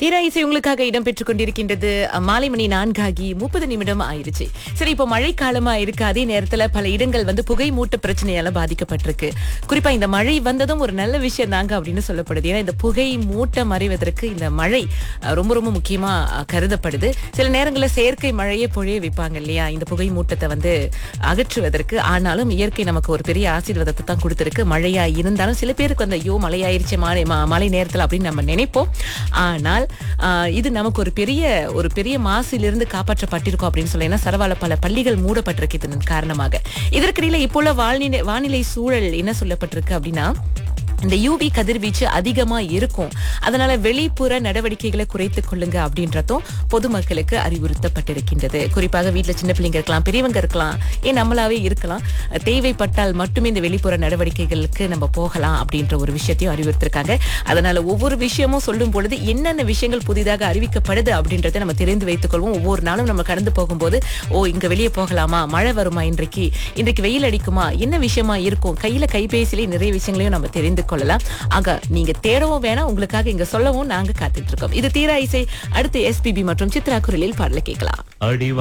தீரா இசை உங்களுக்காக இடம்பெற்றுக் கொண்டிருக்கின்றது அஹ், மாலை மணி நான்காகி முப்பது நிமிடம் ஆயிருச்சு சரி இப்போ மழைக்காலமா இருக்கு அதே நேரத்துல பல இடங்கள் வந்து புகை மூட்ட பிரச்சனையால பாதிக்கப்பட்டிருக்கு குறிப்பா இந்த மழை வந்ததும் ஒரு நல்ல விஷயம் தாங்க அப்படின்னு சொல்லப்படுது ஏன்னா இந்த புகை மூட்டம் மறைவதற்கு இந்த மழை அஹ், ரொம்ப ரொம்ப முக்கியமா அஹ், கருதப்படுது சில நேரங்களில் செயற்கை மழையே பொழிய வைப்பாங்க இல்லையா இந்த புகை மூட்டத்தை வந்து அகற்றுவதற்கு ஆனாலும் இயற்கை நமக்கு ஒரு பெரிய ஆசீர்வாதத்தை தான் கொடுத்திருக்கு மழையா இருந்தாலும் சில பேருக்கு வந்து ஐயோ மழையாயிருச்சு மாலை ம- மழை நேரத்துல அப்படின்னு நம்ம நினைப்போம் ஆனால் ஆஹ், இது நமக்கு ஒரு பெரிய ஒரு பெரிய மாசிலிருந்து காப்பாற்றப்பட்டிருக்கோம் அப்படின்னு சொல்லி ஏன்னா சரவால பல பள்ளிகள் மூடப்பட்டிருக்கு இதன் காரணமாக இதற்கிடையில இப்போ உள்ள வானிலை வானிலை சூழல் என்ன சொல்லப்பட்டிருக்கு அப்படின்னா இந்த யூவி கதிர்வீச்சு அதிகமா இருக்கும் அதனால வெளிப்புற நடவடிக்கைகளை குறைத்துக் கொள்ளுங்க அப்படின்றதும் பொதுமக்களுக்கு அறிவுறுத்தப்பட்டிருக்கின்றது குறிப்பாக வீட்ல சின்ன பிள்ளைங்க இருக்கலாம் பெரியவங்க இருக்கலாம் ஏன் நம்மளாவே இருக்கலாம் தேவைப்பட்டால் மட்டுமே இந்த வெளிப்புற நடவடிக்கைகளுக்கு நம்ம போகலாம் அப்படின்ற ஒரு விஷயத்தையும் அறிவுறுத்திருக்காங்க அதனால ஒவ்வொரு விஷயமும் சொல்லும் பொழுது என்னென்ன விஷயங்கள் புதிதாக அறிவிக்கப்படுது அப்படின்றத நம்ம தெரிந்து வைத்துக் கொள்வோம் ஒவ்வொரு நாளும் நம்ம கடந்து போகும்போது ஓ இங்க வெளியே போகலாமா மழை வருமா இன்றைக்கு இன்றைக்கு வெயில் அடிக்குமா என்ன விஷயமா இருக்கும் கையில கைபேசியிலே நிறைய விஷயங்களையும் நம்ம தெரிந்து கொள்ளலாம் ஆக நீங்க தேடவும் வேணாம் உங்களுக்காக இங்க சொல்லவும் நாங்க காத்துட்டு இருக்கோம் இது தீரா இசை அடுத்து எஸ்பிபி மற்றும் சித்ரா குரலில் பாடல கேட்கலாம் அடிவா